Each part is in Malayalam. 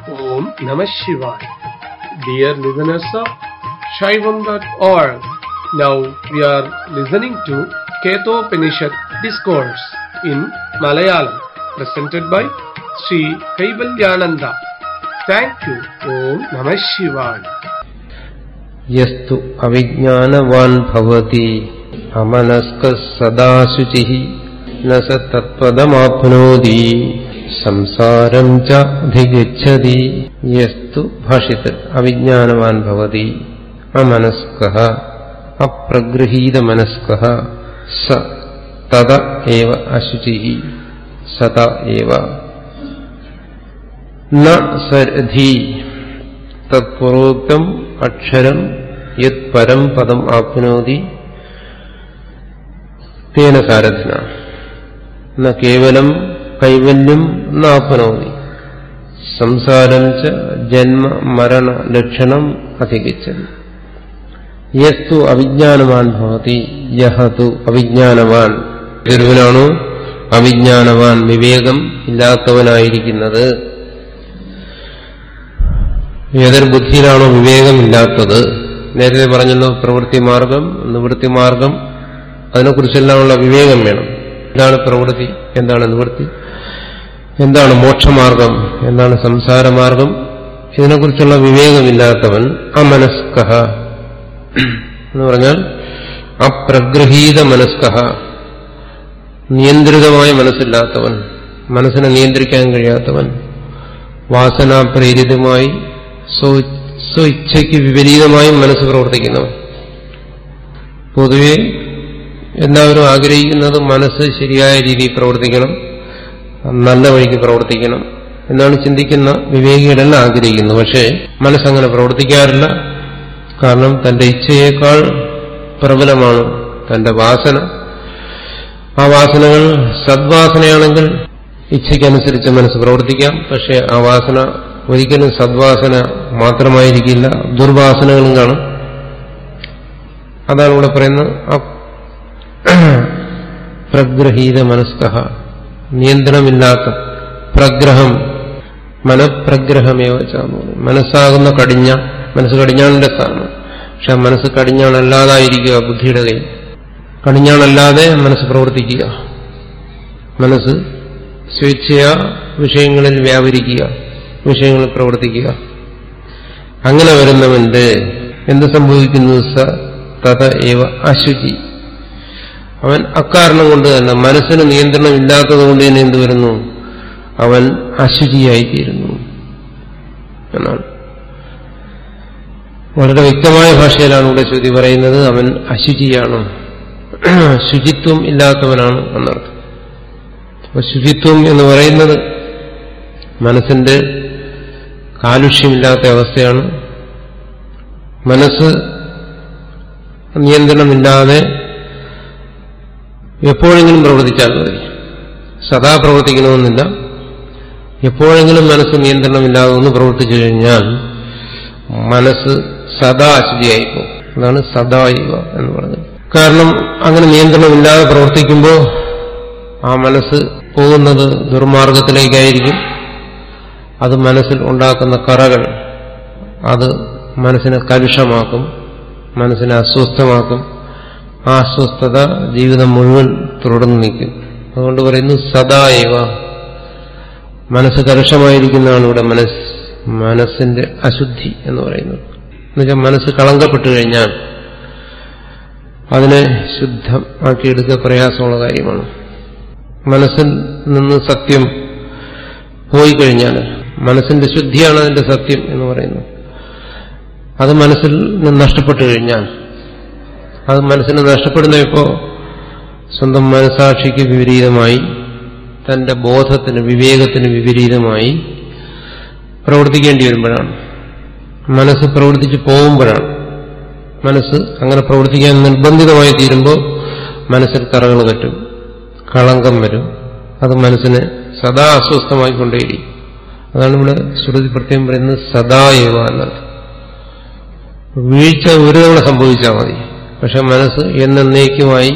Om Namah Shivaya. Dear listeners of Shaivam.org, now we are listening to Ketopanishad Discourse in Malayalam, presented by Sri Kaivalyananda. Thank you. Om Namah Shivaya. യസ്തു അവിജ്ഞാനവാൻ ഭവതി അമനസ്ക സദാശുചി ന സ തത്പദമാപ്നോതി സംസാരം ച അധിഗച്ഛതി യസ്തു ഭാഷിത് അവിജ്ഞാനവാൻ ഭവതി അമനസ്ക അപ്രഗൃഹീതമനസ്ക സ തത ഏവ അശുചി സത ഏവ ന സരധി തത്പൂർവോക്തം അക്ഷരം യത് പരം പദം ആപ്നോതി തേന സാരഥിന ന കേവലം കൈവല്യം നാപ്നോതി സംസാരം ച ജന്മ മരണ ലക്ഷണം അധികച്ചത് യസ്തു അവിജ്ഞാനവാൻ ഭവതി യഹതു അവിജ്ഞാനവാൻ ഗുരുവിനാണോ അവിജ്ഞാനവാൻ വിവേകം ഇല്ലാത്തവനായിരിക്കുന്നത് ഏതൊരു ബുദ്ധിയിലാണോ വിവേകമില്ലാത്തത് നേരത്തെ പറഞ്ഞല്ലോ പ്രവൃത്തി മാർഗം നിവൃത്തി മാർഗം അതിനെക്കുറിച്ചെല്ലാമുള്ള വിവേകം വേണം എന്താണ് പ്രവൃത്തി എന്താണ് നിവൃത്തി എന്താണ് മോക്ഷമാർഗം എന്താണ് സംസാരമാർഗം ഇതിനെക്കുറിച്ചുള്ള വിവേകമില്ലാത്തവൻ അമനസ്ക എന്ന് പറഞ്ഞാൽ അപ്രഗ്രഹീത മനസ്ക നിയന്ത്രിതമായ മനസ്സില്ലാത്തവൻ മനസ്സിനെ നിയന്ത്രിക്കാൻ കഴിയാത്തവൻ വാസനാപ്രേരിതമായി സ്വഇച്ഛയ്ക്ക് വിപരീതമായും മനസ്സ് പ്രവർത്തിക്കുന്നവൻ പൊതുവെ എല്ലാവരും ആഗ്രഹിക്കുന്നത് മനസ്സ് ശരിയായ രീതിയിൽ പ്രവർത്തിക്കണം നല്ല വഴിക്ക് പ്രവർത്തിക്കണം എന്നാണ് ചിന്തിക്കുന്ന വിവേകികളെല്ലാം ആഗ്രഹിക്കുന്നു പക്ഷേ മനസ്സങ്ങനെ പ്രവർത്തിക്കാറില്ല കാരണം തന്റെ ഇച്ഛയേക്കാൾ പ്രബലമാണ് തന്റെ വാസന ആ വാസനകൾ സദ്വാസനയാണെങ്കിൽ ഇച്ഛയ്ക്കനുസരിച്ച് മനസ്സ് പ്രവർത്തിക്കാം പക്ഷെ ആ വാസന ഒരിക്കലും സദ്വാസന മാത്രമായിരിക്കില്ല ദുർവാസനകളും കാണും അതാണ് ഇവിടെ പറയുന്നത് പ്രഗ്രഹീത മനസ്ക നിയന്ത്രണമില്ലാത്ത പ്രഗ്രഹം മനഃപ്രഗ്രഹമേവ മനസ്സാകുന്ന കടിഞ്ഞ മനസ്സ് കടിഞ്ഞാണിന്റെ സ്ഥാനം പക്ഷെ ആ മനസ്സ് കടിഞ്ഞാണല്ലാതായിരിക്കുക ബുദ്ധിയുടെ കയ്യിൽ കടിഞ്ഞാണല്ലാതെ മനസ്സ് പ്രവർത്തിക്കുക മനസ്സ് സ്വേച്ഛയാ വിഷയങ്ങളിൽ വ്യാപരിക്കുക വിഷയങ്ങളിൽ പ്രവർത്തിക്കുക അങ്ങനെ വരുന്നവന്റെ എന്ത് സംഭവിക്കുന്നു സ തഥ ഏവ അശുചി അവൻ അക്കാരണം കൊണ്ട് തന്നെ മനസ്സിന് നിയന്ത്രണം ഇല്ലാത്തത് കൊണ്ട് തന്നെ എന്ത് വരുന്നു അവൻ അശുചിയായിത്തീരുന്നു എന്നാണ് വളരെ വ്യക്തമായ ഭാഷയിലാണ് ഇവിടെ ശ്രുതി പറയുന്നത് അവൻ അശുചിയാണ് ശുചിത്വം ഇല്ലാത്തവനാണ് എന്നർത്ഥം അപ്പൊ ശുചിത്വം എന്ന് പറയുന്നത് മനസ്സിന്റെ കാലുഷ്യമില്ലാത്ത അവസ്ഥയാണ് മനസ്സ് നിയന്ത്രണമില്ലാതെ എപ്പോഴെങ്കിലും പ്രവർത്തിച്ചാൽ മതി സദാ പ്രവർത്തിക്കണമെന്നില്ല എപ്പോഴെങ്കിലും മനസ്സ് നിയന്ത്രണമില്ലാതെ ഒന്ന് പ്രവർത്തിച്ചു കഴിഞ്ഞാൽ മനസ്സ് സദാ അശുചിയായിപ്പോകും അതാണ് സദാ ഇവ എന്ന് പറഞ്ഞത് കാരണം അങ്ങനെ നിയന്ത്രണമില്ലാതെ പ്രവർത്തിക്കുമ്പോൾ ആ മനസ്സ് പോകുന്നത് ദുർമാർഗത്തിലേക്കായിരിക്കും അത് മനസ്സിൽ ഉണ്ടാക്കുന്ന കറകൾ അത് മനസ്സിനെ കലുഷമാക്കും മനസ്സിനെ അസ്വസ്ഥമാക്കും ആ അസ്വസ്ഥത ജീവിതം മുഴുവൻ തുടർന്ന് നിൽക്കും അതുകൊണ്ട് പറയുന്നു സദായവ മനസ്സ് കലുഷമായിരിക്കുന്നതാണ് ഇവിടെ മനസ്സ് മനസ്സിന്റെ അശുദ്ധി എന്ന് പറയുന്നത് എന്നുവെച്ചാൽ മനസ്സ് കളങ്കപ്പെട്ടു കഴിഞ്ഞാൽ അതിനെ ശുദ്ധമാക്കിയെടുക്കുക പ്രയാസമുള്ള കാര്യമാണ് മനസ്സിൽ നിന്ന് സത്യം പോയി കഴിഞ്ഞാൽ മനസ്സിന്റെ ശുദ്ധിയാണ് അതിന്റെ സത്യം എന്ന് പറയുന്നത് അത് മനസ്സിൽ നിന്ന് നഷ്ടപ്പെട്ടു കഴിഞ്ഞാൽ അത് മനസ്സിന് നഷ്ടപ്പെടുന്ന ഇപ്പോ സ്വന്തം മനസാക്ഷിക്ക് വിപരീതമായി തന്റെ ബോധത്തിന് വിവേകത്തിന് വിപരീതമായി പ്രവർത്തിക്കേണ്ടി വരുമ്പോഴാണ് മനസ്സ് പ്രവർത്തിച്ചു പോകുമ്പോഴാണ് മനസ്സ് അങ്ങനെ പ്രവർത്തിക്കാൻ നിർബന്ധിതമായി തീരുമ്പോൾ മനസ്സിൽ കറകൾ പറ്റും കളങ്കം വരും അത് മനസ്സിനെ സദാ അസ്വസ്ഥമായിക്കൊണ്ടേയിരിക്കും അതാണ് ഇവിടെ ശ്രുതി പ്രത്യേകം പറയുന്നത് സദാ ഏവ എന്നർത്ഥം വീഴ്ച ഒരു തവണ സംഭവിച്ചാൽ മതി പക്ഷെ മനസ്സ് എന്നേക്കുമായി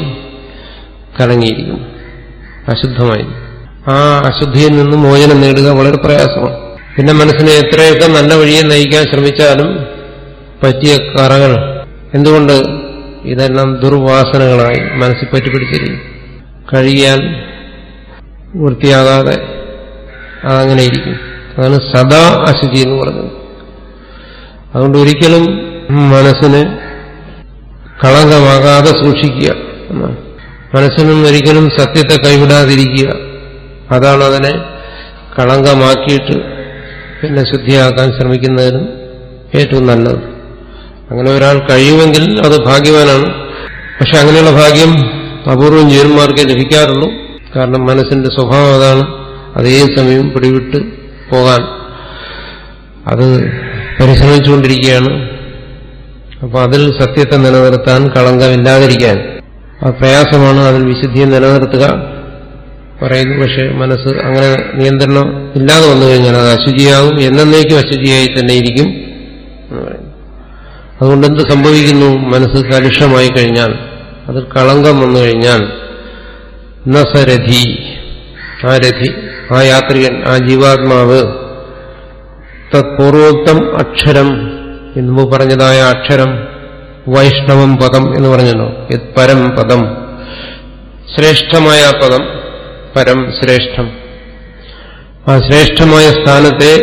കലങ്ങിയിരിക്കും അശുദ്ധമായി ആ അശുദ്ധിയിൽ നിന്ന് മോചനം നേടുക വളരെ പ്രയാസമാണ് പിന്നെ മനസ്സിനെ എത്രയൊക്കെ നല്ല വഴിയെ നയിക്കാൻ ശ്രമിച്ചാലും പറ്റിയ കറകൾ എന്തുകൊണ്ട് ഇതെല്ലാം ദുർവാസനകളായി മനസ്സിൽ പറ്റിപ്പിടിച്ചിരിക്കും കഴുകിയാൽ വൃത്തിയാകാതെ അതങ്ങനെ ഇരിക്കും അതാണ് സദാ അശുചി എന്ന് പറഞ്ഞത് അതുകൊണ്ട് ഒരിക്കലും മനസ്സിന് കളങ്കമാകാതെ സൂക്ഷിക്കുക എന്നാണ് മനസ്സിനും ഒരിക്കലും സത്യത്തെ കൈവിടാതിരിക്കുക അതാണ് അതിനെ കളങ്കമാക്കിയിട്ട് പിന്നെ ശുദ്ധിയാക്കാൻ ശ്രമിക്കുന്നതിനും ഏറ്റവും നല്ലത് അങ്ങനെ ഒരാൾ കഴിയുമെങ്കിൽ അത് ഭാഗ്യവാനാണ് പക്ഷെ അങ്ങനെയുള്ള ഭാഗ്യം അപൂർവം ജീവന്മാർക്കേ ലഭിക്കാറുള്ളൂ കാരണം മനസ്സിന്റെ സ്വഭാവം അതാണ് അതേ സമയം പിടിവിട്ട് പോകാൻ അത് പരിശ്രമിച്ചുകൊണ്ടിരിക്കുകയാണ് അപ്പൊ അതിൽ സത്യത്തെ നിലനിർത്താൻ കളങ്കമില്ലാതിരിക്കാൻ ആ പ്രയാസമാണ് അതിൽ വിശുദ്ധിയെ നിലനിർത്തുക പറയുന്നു പക്ഷെ മനസ്സ് അങ്ങനെ നിയന്ത്രണം ഇല്ലാതെ വന്നു കഴിഞ്ഞാൽ അത് അശുചിയാകും എന്നേക്കും അശുചിയായി തന്നെ ഇരിക്കും എന്ന് പറയുന്നു അതുകൊണ്ട് എന്ത് സംഭവിക്കുന്നു മനസ്സ് കലുഷമായി കഴിഞ്ഞാൽ അതിൽ കളങ്കം വന്നു കഴിഞ്ഞാൽ നസരഥി ആ രഥി ആ യാത്രികൻ ആ ജീവാത്മാവ് തത്പൂർവോക്തം അക്ഷരം എന്ന് പറഞ്ഞതായ അക്ഷരം വൈഷ്ണവം പദം എന്ന് പറഞ്ഞല്ലോ യത് പരം പദം ശ്രേഷ്ഠമായ ആ പദം പരം ശ്രേഷ്ഠം ആ ശ്രേഷ്ഠമായ സ്ഥാനത്തെ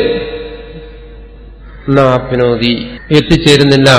നാപ്നോതി എത്തിച്ചേരുന്നില്ല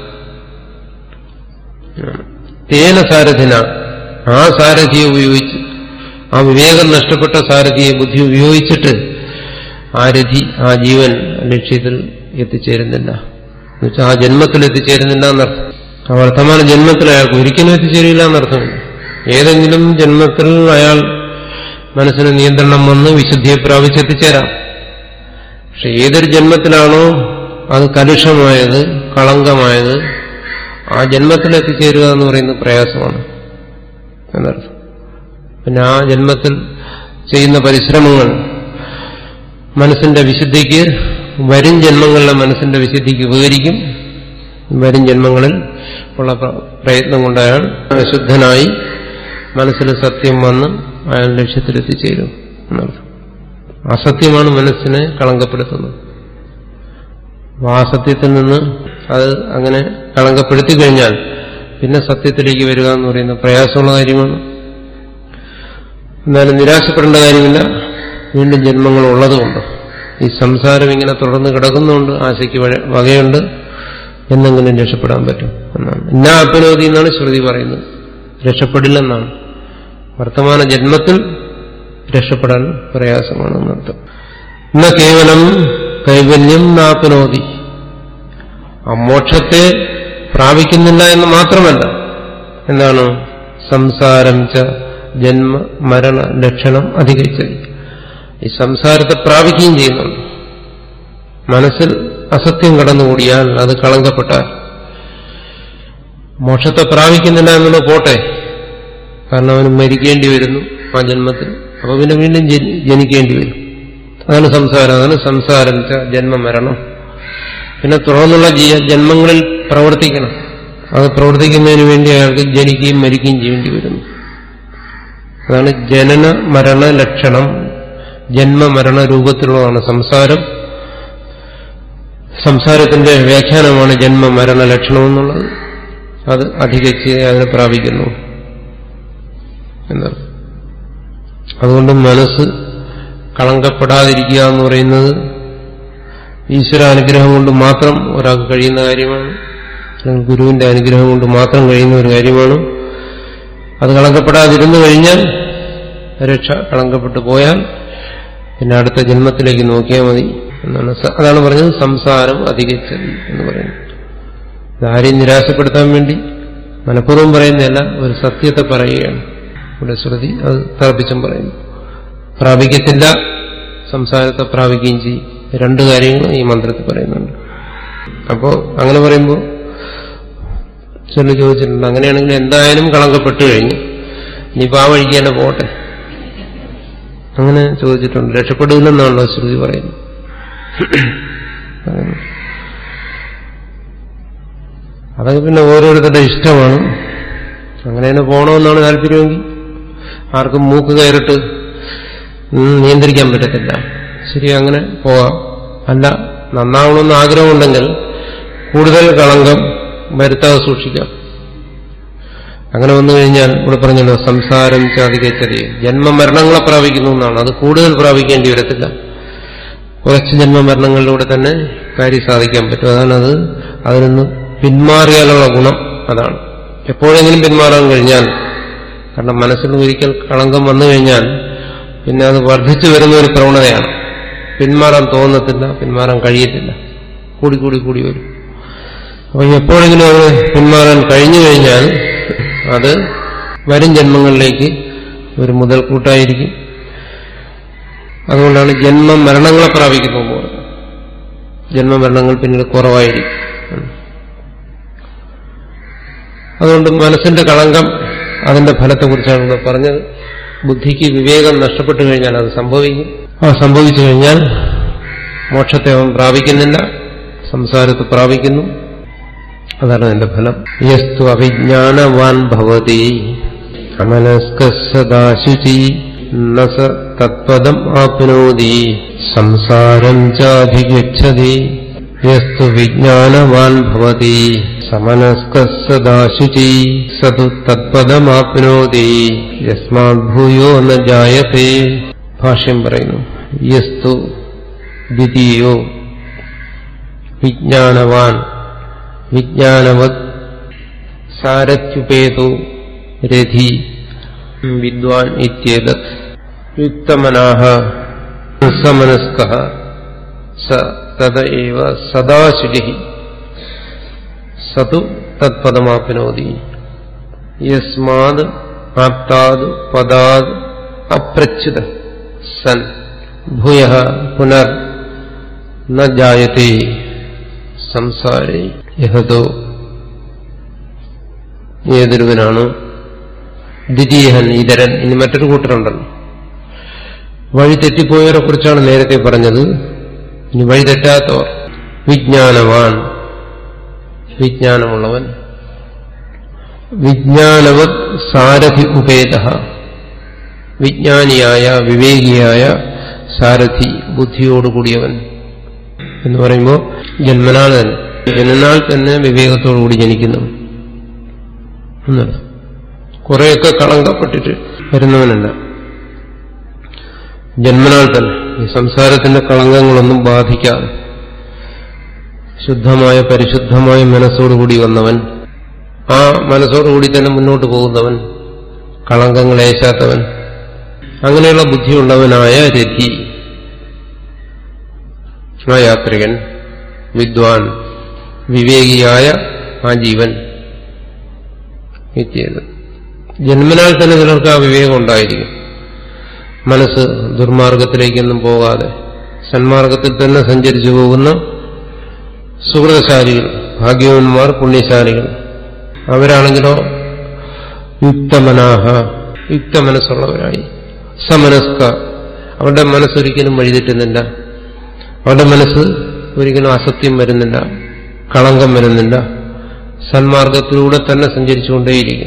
തേന സാരഥിന ആ സാരഥിയെ ഉപയോഗിച്ച് ആ വിവേകം നഷ്ടപ്പെട്ട സാരഥിയെ ബുദ്ധി ഉപയോഗിച്ചിട്ട് ആ രഥി ആ ജീവൻ ലക്ഷ്യത്തിൽ എത്തിച്ചേരുന്നില്ല എന്നുവെച്ചാൽ ആ ജന്മത്തിൽ എത്തിച്ചേരുന്നില്ല എന്നർത്ഥം ആ വർത്തമാന ജന്മത്തിൽ അയാൾക്ക് ഒരിക്കലും എത്തിച്ചേരില്ല എന്നർത്ഥമില്ല ഏതെങ്കിലും ജന്മത്തിൽ അയാൾ മനസ്സിന് നിയന്ത്രണം വന്ന് വിശുദ്ധിയെ പ്രാപിച്ചെത്തിച്ചേരാം പക്ഷെ ഏതൊരു ജന്മത്തിലാണോ അത് കലുഷമായത് കളങ്കമായത് ആ ജന്മത്തിൽ എത്തിച്ചേരുക എന്ന് പറയുന്നത് പ്രയാസമാണ് എന്നർത്ഥം പിന്നെ ആ ജന്മത്തിൽ ചെയ്യുന്ന പരിശ്രമങ്ങൾ മനസ്സിന്റെ വിശുദ്ധിക്ക് വരും ജന്മങ്ങളിലെ മനസ്സിന്റെ വിശുദ്ധിക്ക് ഉപകരിക്കും വരും ജന്മങ്ങളിൽ ഉള്ള പ്രയത്നം കൊണ്ട് അയാൾ ശുദ്ധനായി മനസ്സിൽ സത്യം വന്ന് അയാൾ ലക്ഷ്യത്തിലെത്തിച്ചേരും എന്നർത്ഥം അസത്യമാണ് മനസ്സിനെ കളങ്കപ്പെടുത്തുന്നത് ആ സത്യത്തിൽ നിന്ന് അത് അങ്ങനെ കളങ്കപ്പെടുത്തി കഴിഞ്ഞാൽ പിന്നെ സത്യത്തിലേക്ക് വരിക എന്ന് പറയുന്നത് പ്രയാസമുള്ള കാര്യമാണ് എന്നാലും നിരാശപ്പെടേണ്ട കാര്യമില്ല വീണ്ടും ജന്മങ്ങൾ ഉള്ളതുകൊണ്ട് ഈ സംസാരം ഇങ്ങനെ തുടർന്ന് കിടക്കുന്നുണ്ട് ആശയ്ക്ക് വകയുണ്ട് എന്നെങ്കിലും രക്ഷപ്പെടാൻ പറ്റും എന്നാണ് ഇന്നാ അപ്പനോതി എന്നാണ് ശ്രുതി പറയുന്നത് രക്ഷപ്പെടില്ലെന്നാണ് വർത്തമാന ജന്മത്തിൽ രക്ഷപ്പെടാൻ പ്രയാസമാണ് എന്നർത്ഥം ഇന്ന കേവലം കൈവല്യം നാപ്പനോതി ആ മോക്ഷത്തെ പ്രാപിക്കുന്നില്ല എന്ന് മാത്രമല്ല എന്താണ് സംസാരം ച ജന്മ മരണ ലക്ഷണം അധികരിച്ചത് ഈ സംസാരത്തെ പ്രാപിക്കുകയും ചെയ്യുന്നുണ്ട് മനസ്സിൽ അസത്യം കടന്നുകൂടിയാൽ അത് കളങ്കപ്പെട്ടാൽ മോക്ഷത്തെ പ്രാപിക്കുന്നില്ല എന്നുള്ളത് പോട്ടെ കാരണം അവന് മരിക്കേണ്ടി വരുന്നു ആ ജന്മത്തിൽ അപ്പൊ പിന്നെ വീണ്ടും ജനിക്കേണ്ടി വരും അതാണ് സംസാരം അതാണ് സംസാരം ജന്മമരണം പിന്നെ തുടർന്നുള്ള ജന്മങ്ങളിൽ പ്രവർത്തിക്കണം അത് പ്രവർത്തിക്കുന്നതിന് വേണ്ടി അയാൾക്ക് ജനിക്കുകയും മരിക്കുകയും ചെയ്യേണ്ടി വരുന്നു അതാണ് ജനന മരണ ലക്ഷണം ജന്മമരണ രൂപത്തിലുള്ളതാണ് സംസാരം സംസാരത്തിന്റെ വ്യാഖ്യാനമാണ് ജന്മമരണ ലക്ഷണം എന്നുള്ളത് അത് അധികരിച്ച് അതിനെ പ്രാപിക്കുന്നു എന്നർത്ഥം അതുകൊണ്ട് മനസ്സ് കളങ്കപ്പെടാതിരിക്കുക എന്ന് പറയുന്നത് ഈശ്വര അനുഗ്രഹം കൊണ്ട് മാത്രം ഒരാൾക്ക് കഴിയുന്ന കാര്യമാണ് അല്ലെങ്കിൽ ഗുരുവിന്റെ അനുഗ്രഹം കൊണ്ട് മാത്രം കഴിയുന്ന ഒരു കാര്യമാണ് അത് കളങ്കപ്പെടാതിരുന്നു കഴിഞ്ഞാൽ രക്ഷ കളങ്കപ്പെട്ടു പോയാൽ പിന്നെ അടുത്ത ജന്മത്തിലേക്ക് നോക്കിയാൽ മതി എന്നാണ് അതാണ് പറഞ്ഞത് സംസാരം അധികരിച്ചത് എന്ന് പറയുന്നത് ഇതാരെയും നിരാശപ്പെടുത്താൻ വേണ്ടി മനഃപൂർവ്വം പറയുന്നതല്ല ഒരു സത്യത്തെ പറയുകയാണ് ഇവിടെ ശ്രുതി അത് തറപ്പിച്ചും പറയുന്നു പ്രാപിക്കത്തില്ല സംസാരത്തെ പ്രാപിക്കുകയും ചെയ്യും രണ്ട് കാര്യങ്ങൾ ഈ മന്ത്രത്തിൽ പറയുന്നുണ്ട് അപ്പോ അങ്ങനെ പറയുമ്പോൾ ചില ചോദിച്ചിട്ടുണ്ട് അങ്ങനെയാണെങ്കിൽ എന്തായാലും കളങ്കപ്പെട്ടു കഴിഞ്ഞു ഇനിയിപ്പോ ആ വഴിക്ക് തന്നെ പോട്ടെ അങ്ങനെ ചോദിച്ചിട്ടുണ്ട് രക്ഷപ്പെടില്ലെന്നാണല്ലോ ശ്രുതി പറയുന്നത് അതൊക്കെ പിന്നെ ഓരോരുത്തരുടെ ഇഷ്ടമാണ് അങ്ങനെ തന്നെ പോകണമെന്നാണ് താല്പര്യമെങ്കിൽ ആർക്കും മൂക്ക് കയറിട്ട് നിയന്ത്രിക്കാൻ പറ്റത്തില്ല ശരി അങ്ങനെ പോവാം അല്ല നന്നാവണമെന്ന് ആഗ്രഹമുണ്ടെങ്കിൽ കൂടുതൽ കളങ്കം വരുത്താതെ സൂക്ഷിക്കാം അങ്ങനെ വന്നു കഴിഞ്ഞാൽ ഇവിടെ പറഞ്ഞല്ലോ സംസാരം ചാതികച്ചതി ജന്മമരണങ്ങളെ പ്രാപിക്കുന്നു എന്നാണ് അത് കൂടുതൽ പ്രാപിക്കേണ്ടി വരത്തില്ല കുറച്ച് ജന്മമരണങ്ങളിലൂടെ തന്നെ കാര്യം സാധിക്കാൻ പറ്റും അതാണ് അത് അതിൽ നിന്ന് പിന്മാറിയാലുള്ള ഗുണം അതാണ് എപ്പോഴെങ്കിലും പിന്മാറാൻ കഴിഞ്ഞാൽ കാരണം മനസ്സിൽ ഒരിക്കൽ കളങ്കം വന്നു കഴിഞ്ഞാൽ പിന്നെ അത് വർദ്ധിച്ചു വരുന്ന ഒരു പ്രവണതയാണ് പിന്മാറാൻ തോന്നത്തില്ല പിന്മാറാൻ കഴിയത്തില്ല കൂടി കൂടി കൂടി വരും അപ്പൊ എപ്പോഴെങ്കിലും അത് പിന്മാറാൻ കഴിഞ്ഞു കഴിഞ്ഞാൽ അത് വരും ജന്മങ്ങളിലേക്ക് ഒരു മുതൽക്കൂട്ടായിരിക്കും അതുകൊണ്ടാണ് ജന്മ മരണങ്ങളെ പ്രാപിക്കുന്നത് ജന്മമരണങ്ങൾ പിന്നീട് കുറവായിരിക്കും അതുകൊണ്ട് മനസ്സിന്റെ കളങ്കം അതിന്റെ ഫലത്തെക്കുറിച്ചാണ് ഇവിടെ പറഞ്ഞത് ബുദ്ധിക്ക് വിവേകം നഷ്ടപ്പെട്ടു കഴിഞ്ഞാൽ അത് സംഭവിക്കും ആ സംഭവിച്ചു കഴിഞ്ഞാൽ മോക്ഷത്തെ അവൻ പ്രാപിക്കുന്നില്ല സംസാരത്തെ പ്രാപിക്കുന്നു അതാണ് അതിന്റെ ഫലം യസ്തു അവിജ്ഞാനവാൻ ഭവതി അമനസ്ക സദാശുചി നസ തത്പദം ആപ്നോതി സംസാരം ചാധിഗച്ഛതി യസ്തു വിജ്ഞാനവാൻ ഭവതി സമനസ്ക സദാശുചി സതു തത്പദമാപ്നോതി യസ്മാത് ഭൂയോ ന ജായത്തെ ഭാഷ്യം പറയുന്നു യസ്തു ദ്വിതീയോ വിജ്ഞാനവാൻ വിജ്ഞാനവത് സാരത്യുപേതോ രഥി വിദ്വാൻ ഇത്യേതത് യുക്തമനാഹ സമനസ്ക സ തദ ഏവ സദാശുചി സതു തത്പദമാപ്നോതി യസ്മാത് ആപ്താത് പദാത് അപ്രച്യുത സൻ ഭൂയ പുനർ ന ജായത്തെ സംസാരേ യഹതോ ഏതൊരുവനാണ് ദ്വിതീയഹൻ ഇതരൻ ഇനി മറ്റൊരു കൂട്ടരുണ്ടല്ലോ വഴി തെറ്റിപ്പോയവരെ കുറിച്ചാണ് നേരത്തെ പറഞ്ഞത് ഇനി വഴി തെറ്റാത്തവർ വിജ്ഞാനവാൻ വിജ്ഞാനമുള്ളവൻ വിജ്ഞാനവത് സാരഥി ഉപേത വിജ്ഞാനിയായ വിവേകിയായ സാരഥി ബുദ്ധിയോടുകൂടിയവൻ എന്ന് പറയുമ്പോൾ ജന്മനാൾ തന്നെ ജനനാൽ തന്നെ വിവേകത്തോടുകൂടി ജനിക്കുന്നു എന്നർത്ഥം കുറെയൊക്കെ കളങ്കപ്പെട്ടിട്ട് വരുന്നവനല്ല ജന്മനാൽ തന്നെ ഈ സംസാരത്തിന്റെ കളങ്കങ്ങളൊന്നും ബാധിക്കാതെ ശുദ്ധമായ പരിശുദ്ധമായ മനസ്സോടുകൂടി വന്നവൻ ആ മനസ്സോടുകൂടി തന്നെ മുന്നോട്ട് പോകുന്നവൻ കളങ്കങ്ങൾ ഏശാത്തവൻ അങ്ങനെയുള്ള ബുദ്ധിയുള്ളവനായ രഥി ആ യാത്രികൻ വിദ്വാൻ വിവേകിയായ ആ ജീവൻ എത്തിയത് ജന്മനാൽ തന്നെ ചിലർക്ക് ആ വിവേകം ഉണ്ടായിരിക്കും മനസ്സ് ദുർമാർഗത്തിലേക്കൊന്നും പോകാതെ സന്മാർഗത്തിൽ തന്നെ സഞ്ചരിച്ചു പോകുന്ന സുഹൃതശാലികൾ ഭാഗ്യവന്മാർ പുണ്യശാലികൾ അവരാണെങ്കിലോ യുക്തമനാഹ യുക്ത മനസ്സുള്ളവരായി സമനസ്ക അവരുടെ മനസ്സൊരിക്കലും വഴിതെറ്റുന്നില്ല അവരുടെ മനസ്സ് ഒരിക്കലും അസത്യം വരുന്നില്ല കളങ്കം വരുന്നില്ല സന്മാർഗത്തിലൂടെ തന്നെ സഞ്ചരിച്ചുകൊണ്ടേയിരിക്കും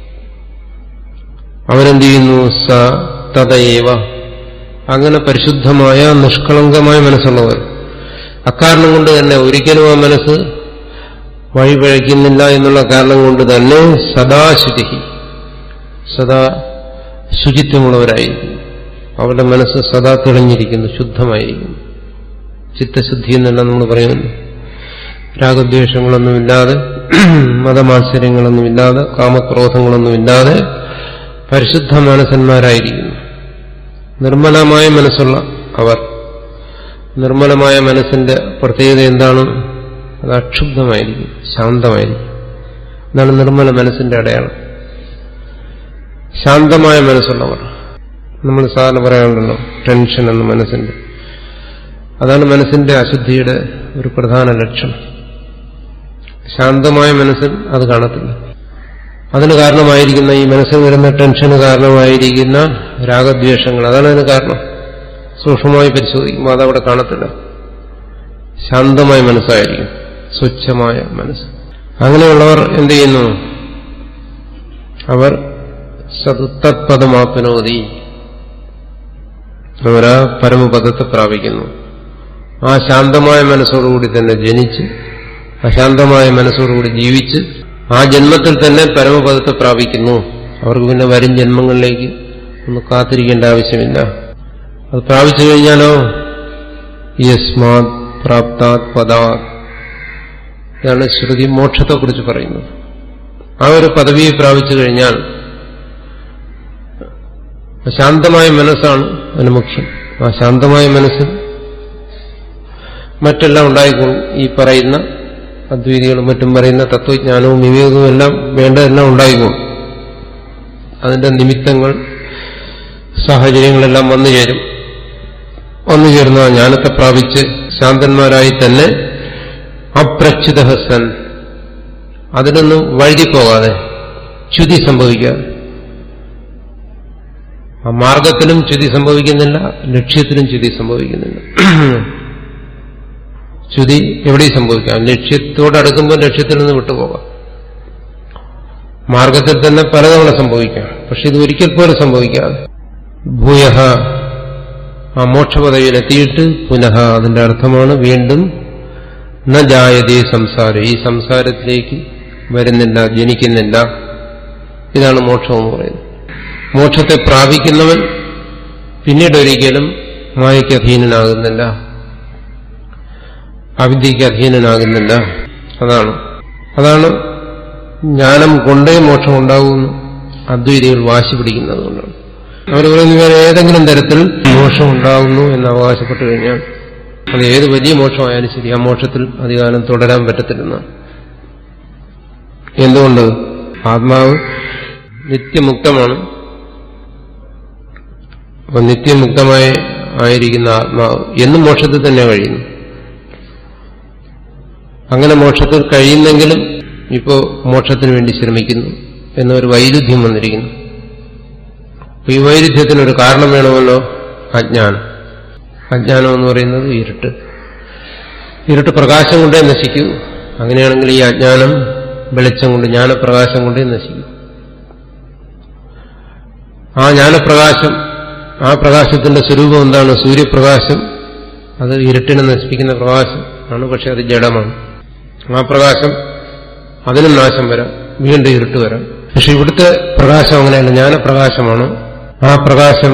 അവരെന്ത് ചെയ്യുന്നു സ തതയേവ അങ്ങനെ പരിശുദ്ധമായ നിഷ്കളങ്കമായ മനസ്സുള്ളവർ അക്കാരണം കൊണ്ട് തന്നെ ഒരിക്കലും ആ മനസ്സ് വഴിപഴയ്ക്കുന്നില്ല എന്നുള്ള കാരണം കൊണ്ട് തന്നെ സദാശുചി സദാ ശുചിത്വമുള്ളവരായിരിക്കും അവരുടെ മനസ്സ് സദാ തെളിഞ്ഞിരിക്കുന്നു ശുദ്ധമായിരിക്കുന്നു ചിത്തശുദ്ധി എന്നല്ല നമ്മൾ പറയുന്നു രാഗദ്വേഷങ്ങളൊന്നുമില്ലാതെ മതമാത്സര്യങ്ങളൊന്നുമില്ലാതെ കാമക്രോധങ്ങളൊന്നുമില്ലാതെ പരിശുദ്ധ മാനസന്മാരായിരിക്കുന്നു നിർമ്മലമായ മനസ്സുള്ള അവർ നിർമ്മലമായ മനസ്സിന്റെ പ്രത്യേകത എന്താണ് അത് അക്ഷുബ്ധമായിരിക്കും ശാന്തമായിരിക്കും എന്നാണ് നിർമ്മല മനസ്സിന്റെ അടയാളം ശാന്തമായ മനസ്സുള്ളവർ നമ്മൾ സാധാരണ പറയാറുണ്ടല്ലോ ടെൻഷൻ എന്ന മനസ്സിന്റെ അതാണ് മനസ്സിന്റെ അശുദ്ധിയുടെ ഒരു പ്രധാന ലക്ഷണം ശാന്തമായ മനസ്സിൽ അത് കാണത്തില്ല അതിന് കാരണമായിരിക്കുന്ന ഈ മനസ്സിൽ വരുന്ന ടെൻഷന് കാരണമായിരിക്കുന്ന രാഗദ്വേഷങ്ങൾ അതാണ് അതിന് കാരണം സൂക്ഷ്മമായി പരിശോധിക്കുമ്പോൾ അതവിടെ കാണത്തില്ല ശാന്തമായ മനസ്സായിരിക്കും സ്വച്ഛമായ മനസ്സ് അങ്ങനെയുള്ളവർ എന്ത് ചെയ്യുന്നു അവർ സതുത്തത്പദമാപ്പനോതി അവരാ പരമപദത്തെ പ്രാപിക്കുന്നു ആ ശാന്തമായ മനസ്സോടുകൂടി തന്നെ ജനിച്ച് അശാന്തമായ മനസ്സോടുകൂടി ജീവിച്ച് ആ ജന്മത്തിൽ തന്നെ പരമപദത്തെ പ്രാപിക്കുന്നു അവർക്ക് പിന്നെ വരും ജന്മങ്ങളിലേക്ക് ഒന്ന് കാത്തിരിക്കേണ്ട ആവശ്യമില്ല അത് പ്രാപിച്ചു കഴിഞ്ഞാലോ യസ്മാത് പ്രാപ്താത് പദാത് ഇതാണ് ശ്രുതി മോക്ഷത്തെക്കുറിച്ച് പറയുന്നത് ആ ഒരു പദവിയെ പ്രാപിച്ചു കഴിഞ്ഞാൽ ശാന്തമായ മനസ്സാണ് അതിന് മുഖ്യം ആ ശാന്തമായ മനസ്സിൽ മറ്റെല്ലാം ഉണ്ടായിക്കോളും ഈ പറയുന്ന അദ്വൈതികളും മറ്റും പറയുന്ന തത്വജ്ഞാനവും വിവേകവും എല്ലാം വേണ്ടതെല്ലാം ഉണ്ടായിക്കോളും അതിന്റെ നിമിത്തങ്ങൾ സാഹചര്യങ്ങളെല്ലാം വന്നു ചേരും വന്നു ചേർന്ന ആ ജ്ഞാനത്തെ പ്രാപിച്ച് ശാന്തന്മാരായി തന്നെ അപ്രച്യുത സൻ അതിനൊന്നും വഴുതിപ്പോകാതെ ച്യുതി സംഭവിക്കാതെ ആ മാർഗത്തിലും ച്യുതി സംഭവിക്കുന്നില്ല ലക്ഷ്യത്തിലും ച്യുതി സംഭവിക്കുന്നില്ല ച്യുതി എവിടെയും സംഭവിക്കാം ലക്ഷ്യത്തോടടുക്കുമ്പോൾ ലക്ഷ്യത്തിൽ നിന്ന് വിട്ടുപോകാം മാർഗത്തിൽ തന്നെ പലതവണ സംഭവിക്കാം പക്ഷെ ഇത് ഒരിക്കൽ പോലും സംഭവിക്കാതെ ഭൂയ ആ മോക്ഷപദവിയിലെത്തിയിട്ട് പുനഃ അതിന്റെ അർത്ഥമാണ് വീണ്ടും ന ജായതേ സംസാരം ഈ സംസാരത്തിലേക്ക് വരുന്നില്ല ജനിക്കുന്നില്ല ഇതാണ് മോക്ഷം എന്ന് പറയുന്നത് മോക്ഷത്തെ പ്രാപിക്കുന്നവൻ പിന്നീട് ഒരിക്കലും മായയ്ക്ക് അധീനനാകുന്നില്ല അവിദ്യയ്ക്ക് അധീനനാകുന്നില്ല അതാണ് അതാണ് ജ്ഞാനം കൊണ്ടേ മോക്ഷം ഉണ്ടാകുമെന്ന് അദ്വൈതികൾ വാശി പിടിക്കുന്നത് കൊണ്ടാണ് അവർ പറയുന്നത് വേറെ ഏതെങ്കിലും തരത്തിൽ മോക്ഷം ഉണ്ടാകുന്നു എന്ന് അവകാശപ്പെട്ടു കഴിഞ്ഞാൽ അത് ഏത് വലിയ മോക്ഷമായാലും ശരി ആ മോക്ഷത്തിൽ അധികാരം തുടരാൻ പറ്റത്തില്ലെന്ന് എന്തുകൊണ്ട് ആത്മാവ് നിത്യമുക്തമാണ് അപ്പൊ നിത്യമുക്തമായി ആയിരിക്കുന്ന ആത്മാവ് എന്നും മോക്ഷത്തിൽ തന്നെ കഴിയുന്നു അങ്ങനെ മോക്ഷത്തിൽ കഴിയുന്നെങ്കിലും ഇപ്പോ മോക്ഷത്തിന് വേണ്ടി ശ്രമിക്കുന്നു എന്നൊരു വൈരുദ്ധ്യം വന്നിരിക്കുന്നു അപ്പൊ ഈ വൈരുദ്ധ്യത്തിനൊരു കാരണം വേണമല്ലോ അജ്ഞാനം അജ്ഞാനം എന്ന് പറയുന്നത് ഇരുട്ട് ഇരുട്ട് പ്രകാശം കൊണ്ടേ നശിക്കൂ അങ്ങനെയാണെങ്കിൽ ഈ അജ്ഞാനം വെളിച്ചം കൊണ്ട് ജ്ഞാനപ്രകാശം കൊണ്ടേ നശിക്കൂ ആ ജ്ഞാനപ്രകാശം ആ പ്രകാശത്തിന്റെ സ്വരൂപം എന്താണ് സൂര്യപ്രകാശം അത് ഇരുട്ടിനെ നശിപ്പിക്കുന്ന പ്രകാശം ആണ് പക്ഷെ അത് ജഡമാണ് ആ പ്രകാശം അതിനും നാശം വരാം വീണ്ടും ഇരുട്ട് വരാം പക്ഷെ ഇവിടുത്തെ പ്രകാശം അങ്ങനെയല്ല ജ്ഞാനപ്രകാശമാണ് ആ പ്രകാശം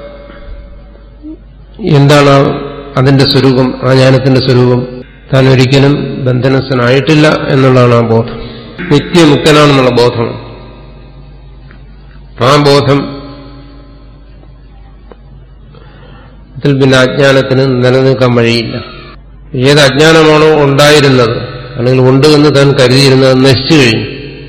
എന്താണ് അതിന്റെ സ്വരൂപം ആ ജ്ഞാനത്തിന്റെ സ്വരൂപം താൻ ഒരിക്കലും ബന്ധനസ്ഥനായിട്ടില്ല എന്നുള്ളതാണ് ആ ബോധം നിത്യമുക്തനാണെന്നുള്ള ബോധം ആ ബോധം ത്തിൽ പിന്നെ അജ്ഞാനത്തിന് നിലനിൽക്കാൻ വഴിയില്ല ഏത് അജ്ഞാനമാണോ ഉണ്ടായിരുന്നത് അല്ലെങ്കിൽ ഉണ്ട് എന്ന് താൻ കരുതിയിരുന്നത് നശിച്ചു കഴിഞ്ഞു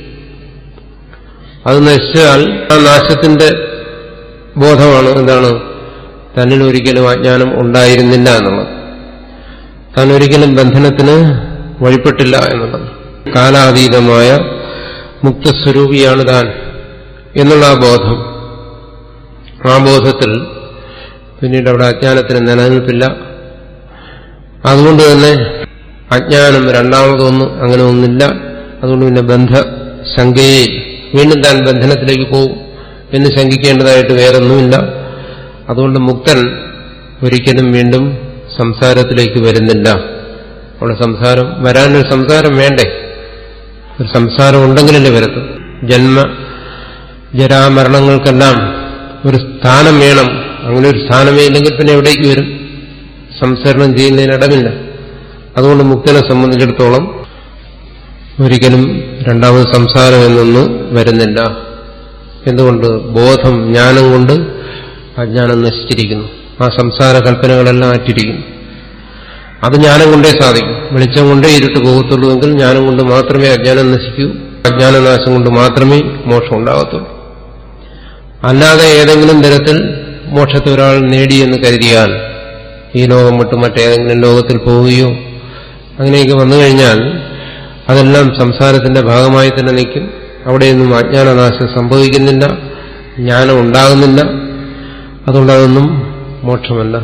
അത് നശിച്ചാൽ ആ നാശത്തിന്റെ ബോധമാണ് എന്താണ് തന്നിൽ ഒരിക്കലും അജ്ഞാനം ഉണ്ടായിരുന്നില്ല എന്നുള്ളത് താൻ ഒരിക്കലും ബന്ധനത്തിന് വഴിപ്പെട്ടില്ല എന്നുള്ളത് കാലാതീതമായ മുക്തസ്വരൂപിയാണ് താൻ എന്നുള്ള ആ ബോധം ആ ബോധത്തിൽ പിന്നീട് അവിടെ അജ്ഞാനത്തിന് നിലനിൽപ്പില്ല അതുകൊണ്ട് തന്നെ അജ്ഞാനം രണ്ടാമതൊന്നും അങ്ങനെ ഒന്നില്ല അതുകൊണ്ട് പിന്നെ ബന്ധ ശങ്കയെ വീണ്ടും താൻ ബന്ധനത്തിലേക്ക് പോകും എന്ന് ശങ്കിക്കേണ്ടതായിട്ട് വേറൊന്നുമില്ല അതുകൊണ്ട് മുക്തൻ ഒരിക്കലും വീണ്ടും സംസാരത്തിലേക്ക് വരുന്നില്ല അവിടെ സംസാരം വരാനൊരു സംസാരം വേണ്ടേ ഒരു സംസാരം ഉണ്ടെങ്കിലല്ലേ വരത്തു ജന്മ ജരാമരണങ്ങൾക്കെല്ലാം ഒരു സ്ഥാനം വേണം അങ്ങനെ ഒരു സ്ഥാനമേ ഇല്ലെങ്കിൽ പിന്നെ എവിടേക്ക് വരും സംസരണം ചെയ്യുന്നതിന് ഇടമില്ല അതുകൊണ്ട് മുക്തനെ സംബന്ധിച്ചിടത്തോളം ഒരിക്കലും രണ്ടാമത് സംസാരം എന്നൊന്ന് വരുന്നില്ല എന്തുകൊണ്ട് ബോധം ജ്ഞാനം കൊണ്ട് അജ്ഞാനം നശിച്ചിരിക്കുന്നു ആ സംസാര കൽപ്പനകളെല്ലാം അറ്റിരിക്കുന്നു അത് ജ്ഞാനം കൊണ്ടേ സാധിക്കും വെളിച്ചം കൊണ്ടേ ഇരുട്ട് പോകത്തുള്ളൂ എങ്കിൽ ജ്ഞാനം കൊണ്ട് മാത്രമേ അജ്ഞാനം നശിക്കൂ അജ്ഞാനനാശം കൊണ്ട് മാത്രമേ മോക്ഷം ഉണ്ടാകത്തുള്ളൂ അല്ലാതെ ഏതെങ്കിലും തരത്തിൽ മോക്ഷത്തെ ഒരാൾ നേടിയെന്ന് കരുതിയാൽ ഈ ലോകം വിട്ട് മറ്റേതെങ്കിലും ലോകത്തിൽ പോവുകയോ അങ്ങനെയൊക്കെ വന്നു കഴിഞ്ഞാൽ അതെല്ലാം സംസാരത്തിന്റെ ഭാഗമായി തന്നെ നിൽക്കും അവിടെയൊന്നും അജ്ഞാനനാശം സംഭവിക്കുന്നില്ല ജ്ഞാനം ഉണ്ടാകുന്നില്ല അതുകൊണ്ട് അതൊന്നും മോക്ഷമല്ല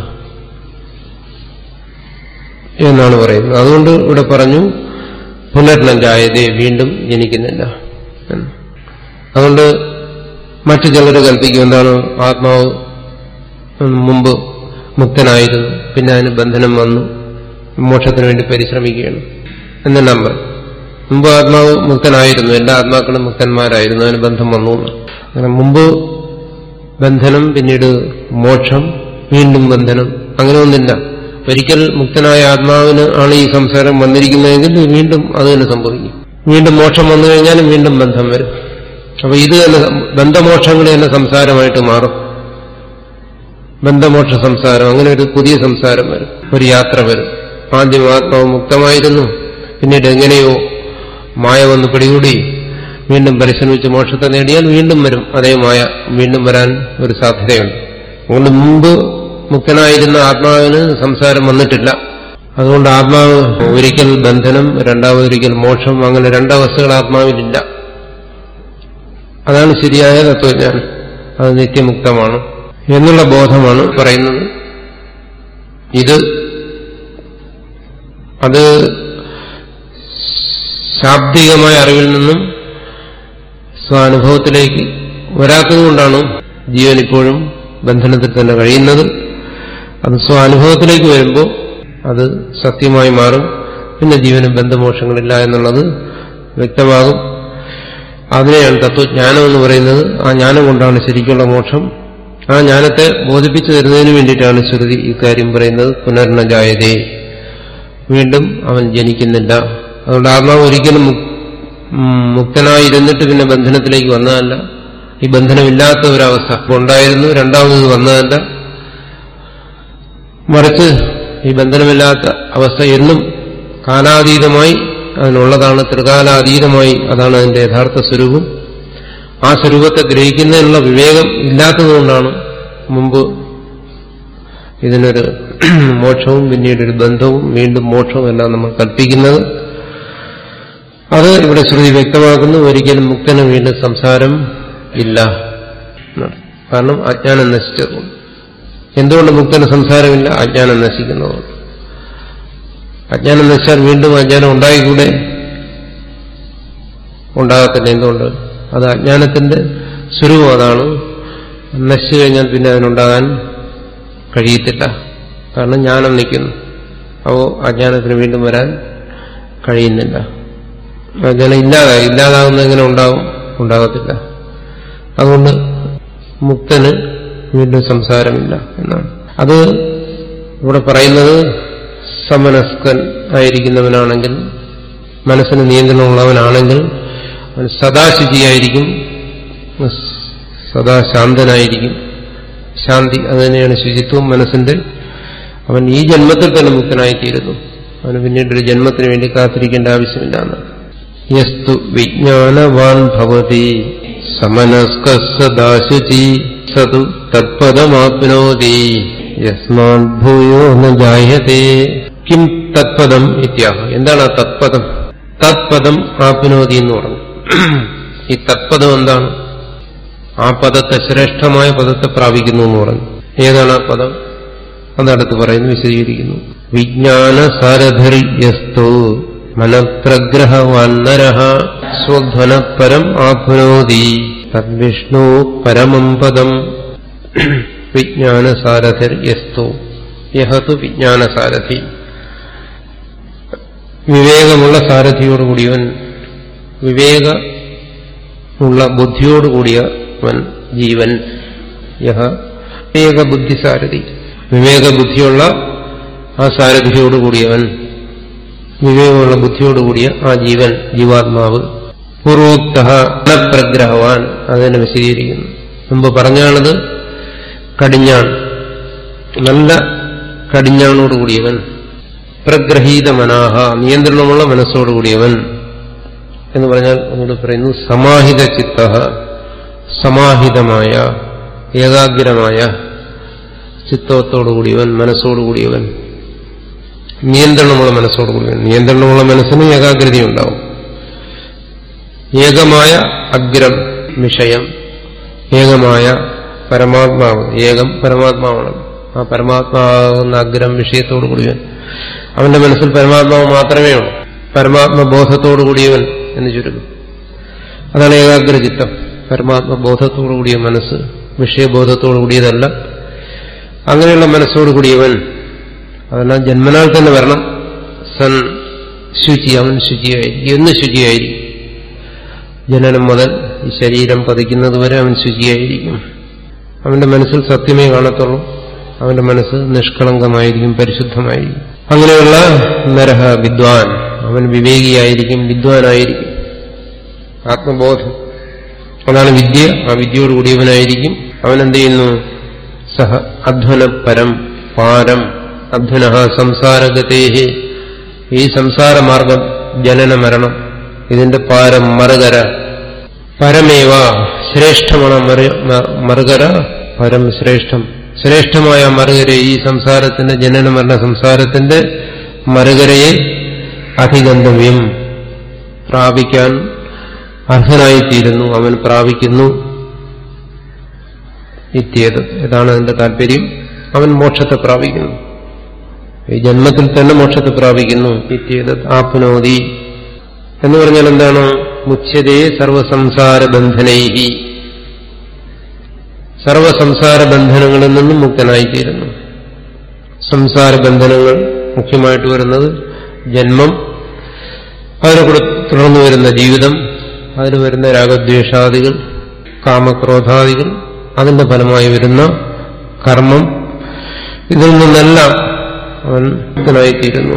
എന്നാണ് പറയുന്നത് അതുകൊണ്ട് ഇവിടെ പറഞ്ഞു പുനർനഞ്ചായതേ വീണ്ടും ജനിക്കുന്നില്ല എന്ന്. അതുകൊണ്ട് മറ്റു ചിലർ കൽപ്പിക്കും എന്താണ് ആത്മാവ് മുമ്പ് മുക്തനായിരുന്നു പിന്നെ അതിന് ബന്ധനം വന്നു മോക്ഷത്തിന് വേണ്ടി പരിശ്രമിക്കുകയാണ് എന്ന് നമ്പർ മുമ്പ് ആത്മാവ് മുക്തനായിരുന്നു എല്ലാ ആത്മാക്കളും മുക്തന്മാരായിരുന്നു അതിന് ബന്ധം വന്നു എന്ന്. അങ്ങനെ മുമ്പ് ബന്ധനം പിന്നീട് മോക്ഷം വീണ്ടും ബന്ധനം അങ്ങനെ ഒന്നില്ല ഒരിക്കൽ മുക്തനായ ആത്മാവിന് ആണ് ഈ സംസാരം വന്നിരിക്കുന്നതെങ്കിൽ വീണ്ടും അത് തന്നെ സംഭവിക്കും വീണ്ടും മോക്ഷം വന്നു കഴിഞ്ഞാലും വീണ്ടും ബന്ധം വരും അപ്പൊ ഇത് തന്നെ സം- ബന്ധമോക്ഷങ്ങൾ തന്നെ സംസാരമായിട്ട് മാറും ബന്ധമോക്ഷ സംസാരം അങ്ങനെ ഒരു പുതിയ സംസാരം വരും ഒരു യാത്ര വരും ആദ്യം ആത്മാവ് മുക്തമായിരുന്നു പിന്നീട് എങ്ങനെയോ മായ വന്ന് പിടികൂടി വീണ്ടും പരിശ്രമിച്ച് മോക്ഷത്തെ നേടിയാൽ വീണ്ടും വരും അതേ മായ വീണ്ടും വരാൻ ഒരു സാധ്യതയുണ്ട് അതുകൊണ്ട് മുമ്പ് മുക്തനായിരുന്ന ആത്മാവിന് സംസാരം വന്നിട്ടില്ല അതുകൊണ്ട് ആത്മാവ് ഒരിക്കൽ ബന്ധനം രണ്ടാമതൊരിക്കൽ മോക്ഷം അങ്ങനെ രണ്ടവസ്ഥകൾ ആത്മാവിലില്ല അതാണ് ശരിയായ തത്വജ്ഞാനം അത് നിത്യമുക്തമാണ് എന്നുള്ള ബോധമാണ് പറയുന്നത് ഇത് അത് ശാബ്ദികമായ അറിവിൽ നിന്നും സ്വാനുഭവത്തിലേക്ക് വരാത്തതുകൊണ്ടാണ് ജീവൻ ഇപ്പോഴും ബന്ധനത്തിൽ തന്നെ കഴിയുന്നത് അത് സ്വാനുഭവത്തിലേക്ക് വരുമ്പോൾ അത് സത്യമായി മാറും പിന്നെ ജീവന് ബന്ധമോക്ഷങ്ങളില്ല എന്നുള്ളത് വ്യക്തമാകും അതിനെയാണ് തത്വജ്ഞാനം എന്ന് പറയുന്നത് ആ ജ്ഞാനം കൊണ്ടാണ് ശരിക്കുള്ള മോക്ഷം ആ ജ്ഞാനത്തെ ബോധിപ്പിച്ചു തരുന്നതിന് വേണ്ടിയിട്ടാണ് ശ്രുതി ഇക്കാര്യം പറയുന്നത് പുനർനജായതേ വീണ്ടും അവൻ ജനിക്കുന്നില്ല അതുകൊണ്ട് ആത്മാവ് ഒരിക്കലും മുക്- ഉം, മുക്തനായിരുന്നിട്ട് പിന്നെ ബന്ധനത്തിലേക്ക് വന്നതല്ല ഈ ബന്ധനമില്ലാത്ത ഒരവസ്ഥ ഉണ്ടായിരുന്നു രണ്ടാമത് വന്നതല്ല മറിച്ച് ഈ ബന്ധനമില്ലാത്ത അവസ്ഥ എന്നും കാലാതീതമായി അതിനുള്ളതാണ് ത്രികാലാതീതമായി അതാണ് അതിന്റെ യഥാർത്ഥ സ്വരൂപം ആ സ്വരൂപത്തെ ഗ്രഹിക്കുന്നതിനുള്ള വിവേകം ഇല്ലാത്തതുകൊണ്ടാണ് മുമ്പ് ഇതിനൊരു മോക്ഷവും പിന്നീട് ഒരു ബന്ധവും വീണ്ടും മോക്ഷവും എല്ലാം നമ്മൾ കൽപ്പിക്കുന്നത് അത് ഇവിടെ ശ്രുതി വ്യക്തമാക്കുന്നു ഒരിക്കലും മുക്തന് വീണ്ടും സംസാരം ഇല്ല എന്നാണ്. കാരണം അജ്ഞാനം നശിച്ചതുകൊണ്ട് എന്തുകൊണ്ട് മുക്തന് സംസാരമില്ല അജ്ഞാനം നശിക്കുന്നതുകൊണ്ട് അജ്ഞാനം നശിച്ചാൽ വീണ്ടും അജ്ഞാനം ഉണ്ടായിക്കൂടെ ഉണ്ടാകത്തില്ല എന്തുകൊണ്ട് അത് അജ്ഞാനത്തിന്റെ സ്വരൂപം അതാണ് നശിച്ചു കഴിഞ്ഞാൽ പിന്നെ അതിനുണ്ടാകാൻ കഴിയത്തില്ല കാരണം ജ്ഞാനം നിൽക്കുന്നു അപ്പോൾ അജ്ഞാനത്തിന് വീണ്ടും വരാൻ കഴിയുന്നില്ല അജ്ഞാനം ഇല്ലാതായി ഇല്ലാതാകുന്നത് എങ്ങനെ ഉണ്ടാവും ഉണ്ടാകത്തില്ല അതുകൊണ്ട് മുക്തന് വീണ്ടും സംസാരമില്ല എന്നാണ് അത് ഇവിടെ പറയുന്നത് സമനസ്കൻ ആയിരിക്കുന്നവനാണെങ്കിൽ മനസ്സിന് നിയന്ത്രണമുള്ളവനാണെങ്കിൽ അവൻ സദാശുചിയായിരിക്കും സദാ ശാന്തനായിരിക്കും ശാന്തി അത് തന്നെയാണ് ശുചിത്വം മനസ്സിന്റെ അവൻ ഈ ജന്മത്തിൽ തന്നെ മുക്തനായിത്തീരുന്നു അവന് പിന്നീട് ഒരു ജന്മത്തിന് വേണ്ടി കാത്തിരിക്കേണ്ട ആവശ്യമില്ല എന്ന് യസ്തു വിജ്ഞാനവാൻ ഭവതി സമനസ്ക സദാശുചി സതു തത്പദമാപ്നോതി യസ്മാൻ ഭൂയോ ന ജായത്തെ കിം തത്പദം ഇത്യാഹ എന്താണ് ആ തത്പദം തത്പദം ആപ്നോതി എന്ന് പറഞ്ഞു ഈ തത്പദം എന്താണ് ആ പദത്തെ ശ്രേഷ്ഠമായ പദത്തെ പ്രാപിക്കുന്നു എന്ന് പറഞ്ഞു ഏതാണ് ആ പദം അതടുത്ത് പറയുന്നു വിശദീകരിക്കുന്നു വിജ്ഞാന സാരഥിർയസ്തു മനഃപ്രഗ്രഹവാന്നര സ്വധ്വനപരം ആപ്നോതി തദ്വിഷ്ണു പരമം പദം വിജ്ഞാനസാരഥിർയസ്തു യഹതു വിജ്ഞാനസാരഥി വിവേകമുള്ള സാരഥിയോടുകൂടിയവൻ വിവേക ഉള്ള ബുദ്ധിയോടുകൂടിയവൻ ജീവൻ യഹ വിവേക ബുദ്ധിസാരഥി വിവേക ബുദ്ധിയുള്ള ആ സാരഥിയോടുകൂടിയവൻ വിവേകമുള്ള ബുദ്ധിയോടുകൂടിയ ആ ജീവൻ ജീവാത്മാവ് പൂർവോക്ത പ്രഗ്രഹവാൻ അതിനെ വിശദീകരിക്കുന്നു മുമ്പ് പറഞ്ഞാണത് കടിഞ്ഞാൺ നല്ല കടിഞ്ഞാണോടുകൂടിയവൻ പ്രഗ്രഹീത മനാഹ നിയന്ത്രണമുള്ള മനസ്സോടുകൂടിയവൻ എന്ന് പറഞ്ഞാൽ ഒന്നുകൂടെ പറയുന്നു സമാഹിത ചിത്ത സമാഹിതമായ ഏകാഗ്രമായ ചിത്തത്തോടുകൂടിയവൻ മനസ്സോടുകൂടിയവൻ നിയന്ത്രണമുള്ള മനസ്സോടുകൂടിയവൻ നിയന്ത്രണമുള്ള മനസ്സിന് ഏകാഗ്രതയുണ്ടാവും ഏകമായ അഗ്രം വിഷയം ഏകമായ പരമാത്മാവ് ഏകം പരമാത്മാവാണ് ആ പരമാത്മാവുന്ന അഗ്രം വിഷയത്തോടു കൂടിയവൻ അവന്റെ മനസ്സിൽ പരമാത്മാവ് മാത്രമേ ഉള്ളൂ പരമാത്മബോധത്തോടു കൂടിയവൻ എന്ന് ചുരുക്കും അതാണ് ഏകാഗ്രചിത്തം പരമാത്മബോധത്തോടു കൂടിയ മനസ്സ് വിഷയബോധത്തോടു കൂടിയതല്ല അങ്ങനെയുള്ള മനസ്സോടു കൂടിയവൻ അതെല്ലാം ജന്മനാൽ തന്നെ വരണം സൻ ശുചി അവൻ ശുചിയായിരിക്കും എന്ന് ശുചിയായിരിക്കും ജനനം മുതൽ ഈ ശരീരം പതിക്കുന്നത് വരെ അവൻ ശുചിയായിരിക്കും അവന്റെ മനസ്സിൽ സത്യമേ കാണത്തുള്ളൂ അവന്റെ മനസ്സ് നിഷ്കളങ്കമായിരിക്കും പരിശുദ്ധമായിരിക്കും അങ്ങനെയുള്ള നരഹ വിദ്വാൻ അവൻ വിവേകിയായിരിക്കും വിദ്വാനായിരിക്കും ആത്മബോധം അതാണ് വിദ്യ ആ വിദ്യയോടുകൂടിയവനായിരിക്കും അവൻ എന്ത് ചെയ്യുന്നു സഹ അധ്വന പരം പാരം അധ്വന സംസാരഗതേഹി ഈ സംസാരമാർഗം ജനന മരണം ഇതിന്റെ പാരം മറുകര പരമേവ ശ്രേഷ്ഠമാണ് മറുകര പരം ശ്രേഷ്ഠം ശ്രേഷ്ഠമായ മറുകര ഈ സംസാരത്തിന്റെ ജനന മരണ സംസാരത്തിന്റെ മറുകരയെ അധിഗന്തവ്യം പ്രാപിക്കാൻ അർഹനായിത്തീരുന്നു അവൻ പ്രാപിക്കുന്നു ഇത്യേത് ഇതാണ് അതിന്റെ താല്പര്യം അവൻ മോക്ഷത്തെ പ്രാപിക്കുന്നു ഈ ജന്മത്തിൽ തന്നെ മോക്ഷത്തെ പ്രാപിക്കുന്നു ഇത്യേത് ആപ്നോതി എന്ന് പറഞ്ഞാൽ എന്താണ് മുച്യതേ സർവസംസാര ബന്ധനൈഹി സർവസംസാര ബന്ധനങ്ങളിൽ നിന്നും മുക്തനായിത്തീരുന്നു സംസാര ബന്ധനങ്ങൾ മുഖ്യമായിട്ട് വരുന്നത് ജന്മം അതിനെ കൂടെ തുടർന്നു വരുന്ന ജീവിതം അതിന് വരുന്ന രാഗദ്വേഷാദികൾ കാമക്രോധാദികൾ അതിന്റെ ഫലമായി വരുന്ന കർമ്മം ഇതിൽ നിന്നെല്ലാം അവൻ മുക്തനായിത്തീരുന്നു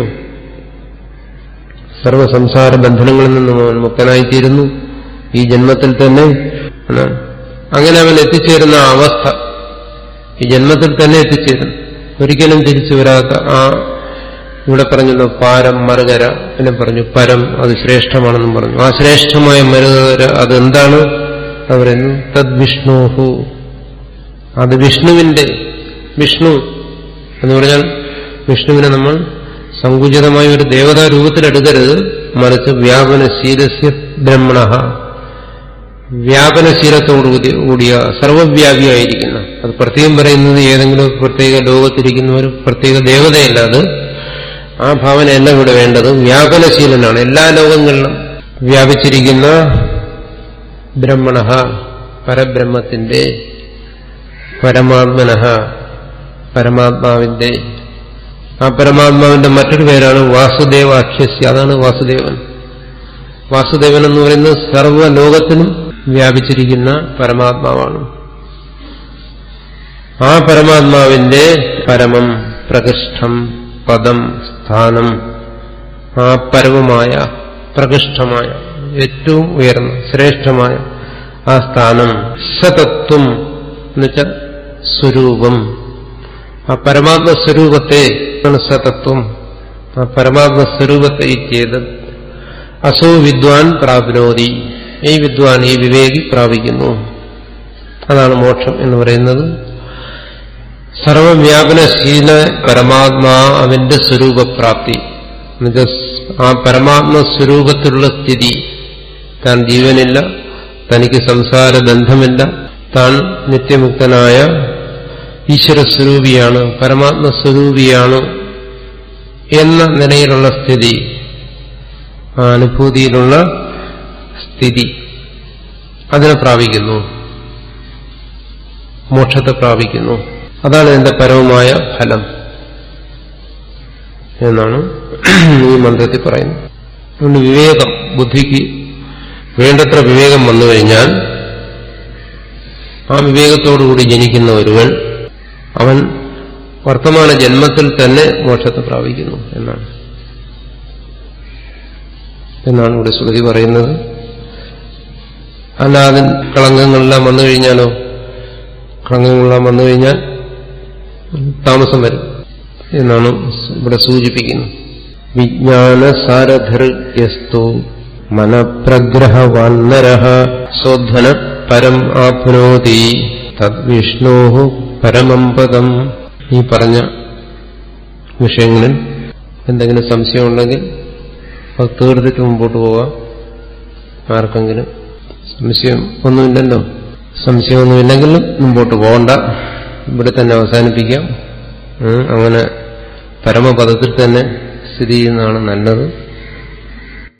സർവസംസാര ബന്ധനങ്ങളിൽ നിന്നും അവൻ മുക്തനായിത്തീരുന്നു ഈ ജന്മത്തിൽ തന്നെ എന്നാണ് അങ്ങനെ അവൻ എത്തിച്ചേരുന്ന അവസ്ഥ ഈ ജന്മത്തിൽ തന്നെ എത്തിച്ചേരുന്നു ഒരിക്കലും തിരിച്ചു വരാത്ത ആ ഇവിടെ പറഞ്ഞല്ലോ പാരം മറുകര പിന്നെ പറഞ്ഞു പരം അത് ശ്രേഷ്ഠമാണെന്നും പറഞ്ഞു ആ ശ്രേഷ്ഠമായ മറുകര അതെന്താണ് അവരെന്ന് തദ് വിഷ്ണുഹു അത് വിഷ്ണുവിന്റെ വിഷ്ണു എന്ന് പറഞ്ഞാൽ വിഷ്ണുവിനെ നമ്മൾ സങ്കുചിതമായ ഒരു ദേവതാ രൂപത്തിലെടുക്കരുത് മറിച്ച് വ്യാപനശീലസ്യ ബ്രഹ്മണ വ്യാപനശീലത്തോടു കൂടിയ സർവവ്യാപിയായിരിക്കുന്ന അത് പ്രത്യേകം പറയുന്നത് ഏതെങ്കിലും പ്രത്യേക ലോകത്തിരിക്കുന്ന ഒരു പ്രത്യേക ദേവതയല്ല അത് ആ ഭാവനയല്ല ഇവിടെ വേണ്ടത് വ്യാപനശീലനാണ് എല്ലാ ലോകങ്ങളിലും വ്യാപിച്ചിരിക്കുന്ന ബ്രഹ്മണ പരബ്രഹ്മത്തിന്റെ പരമാത്മന പരമാത്മാവിന്റെ ആ പരമാത്മാവിന്റെ മറ്റൊരു പേരാണ് വാസുദേവാഖ്യസ്യ അതാണ് വാസുദേവൻ വാസുദേവൻ എന്ന് പറയുന്നത് സർവ്വലോകത്തിനും വ്യാപിച്ചിരിക്കുന്ന പരമാത്മാവാണ് ആ പരമാത്മാവിന്റെ പരമം പ്രകൃഷ്ടം പദം സ്ഥാനം ആ പരമമായ പ്രകൃഷ്ടമായ ഏറ്റവും ഉയർന്ന ശ്രേഷ്ഠമായ ആ സ്ഥാനം സതത്വം എന്നുവെച്ചാൽ സ്വരൂപം ആ പരമാത്മസ്വരൂപത്തെ സതത്വം ആ പരമാത്മസ്വരൂപത്തെ ചെയ്ത് അസോ വിദ്വാൻ പ്രാപ്നോതി ഈ വിദ്വാൻ ഈ വിവേകി പ്രാപിക്കുന്നു അതാണ് മോക്ഷം എന്ന് പറയുന്നത് സർവവ്യാപനശീല പരമാത്മാ അവന്റെ സ്വരൂപപ്രാപ്തി എന്നുവെച്ചാൽ ആ പരമാത്മ സ്വരൂപത്തിലുള്ള സ്ഥിതി താൻ ജീവനില്ല തനിക്ക് സംസാര ബന്ധമില്ല താൻ നിത്യമുക്തനായ ഈശ്വരസ്വരൂപിയാണ് പരമാത്മസ്വരൂപിയാണ് എന്ന നിലയിലുള്ള സ്ഥിതി ആ അനുഭൂതിയിലുള്ള സ്ഥിതി അതിനെ പ്രാപിക്കുന്നു മോക്ഷത്തെ പ്രാപിക്കുന്നു അതാണ് ഇതിന്റെ പരമമായ ഫലം എന്നാണ് ഈ മന്ത്രത്തിൽ പറയുന്നത് അതുകൊണ്ട് വിവേകം ബുദ്ധിക്ക് വേണ്ടത്ര വിവേകം വന്നു കഴിഞ്ഞാൽ ആ വിവേകത്തോടുകൂടി ജനിക്കുന്ന ഒരുവൻ അവൻ വർത്തമാന ജന്മത്തിൽ തന്നെ മോക്ഷത്തെ പ്രാപിക്കുന്നു എന്നാണ് എന്നാണ് ഇവിടെ ശ്രുതി പറയുന്നത് അല്ലാതെ കളങ്കങ്ങളെല്ലാം വന്നു കഴിഞ്ഞാലോ കളങ്കങ്ങളെല്ലാം വന്നു കഴിഞ്ഞാൽ താമസം വരും എന്നാണ് ഇവിടെ സൂചിപ്പിക്കുന്നത് വിജ്ഞാനസാരഥർയസ്തു മനപ്രഗ്രഹവാന്നര സോധ്വന പരം ആപ്നോതി തദ്വിഷ്ണോ പരമം പദം ഈ പറഞ്ഞ വിഷയങ്ങളിൽ എന്തെങ്കിലും സംശയമുണ്ടെങ്കിൽ അത് തീർത്തിട്ട് മുമ്പോട്ട് പോവാം ആർക്കെങ്കിലും സംശയം ഒന്നുമില്ലല്ലോ സംശയമൊന്നുമില്ലെങ്കിലും മുമ്പോട്ട് പോകണ്ട ഇവിടെ തന്നെ അവസാനിപ്പിക്കാം അങ്ങനെ പരമപദത്തിൽ തന്നെ സ്ഥിതി ചെയ്യുന്നതാണ് നല്ലത്